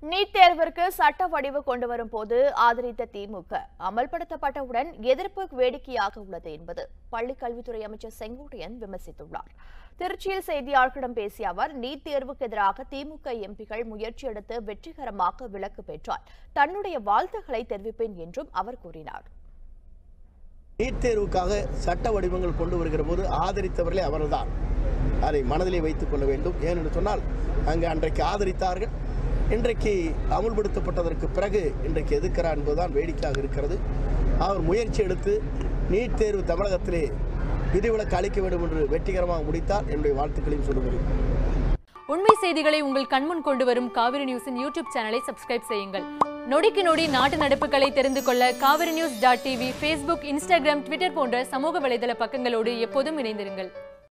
NEET தேர்விற்கு சட்ட வடிவு கொண்டு வரும் போது ஆதரித்த திமுக அமல்படுத்தப்பட்டவுடன் எதிர்ப்பு வேடிக்கையாக உள்ளது என்பது பள்ளிக் கல்வித்துறை அமைச்சர் செங்கோட்டையன் விமர்சித்துள்ளார் திருச்சியில் செய்தியாளர்களிடம் பேசிய அவர் நீட் தேர்வுக்கு எதிராக திமுக எம்பிகள் முயற்சி எடுத்து வெற்றிகரமாக விலக்கு பெற்றால் தன்னுடைய வாழ்த்துக்களை தெரிவிப்பேன் என்றும் அவர் கூறினார் நீட் தேர்வுக்காக சட்ட வடிவங்கள் கொண்டு வருகிற போது ஆதரித்தவர்களே அவர்தான் அதை மனதிலே வைத்துக் கொள்ள வேண்டும் ஏனென்று சொன்னால் அங்கு அன்றைக்கு ஆதரித்தார்கள் இன்றைக்கு அமுல்படுத்தப்பட்டதற்கு பிறகு இன்றைக்கு எதிர்க்கிறார் என்பதுதான் வேடிக்கையாக இருக்கிறது அவர் முயற்சி எடுத்து நீட் தேர்வு தமிழகத்திலே விதிவிலக்கு அளிக்க வேண்டும் என்று வெற்றிகரமாக முடித்தார் என்னுடைய வாழ்த்துக்களையும் சொல்லுகிறேன் உண்மை செய்திகளை உங்கள் கண்முன் கொண்டு வரும் காவிரி நியூஸின் யூடியூப் சேனலை சப்ஸ்கிரைப் செய்யுங்கள் நொடிக்கு நொடி நாட்டு நடப்புகளை தெரிந்து கொள்ள Kaveri news dot TV Facebook Instagram Twitter போன்ற சமூக வலைதள பக்கங்களோடு எப்போதும் இணைந்திருங்கள்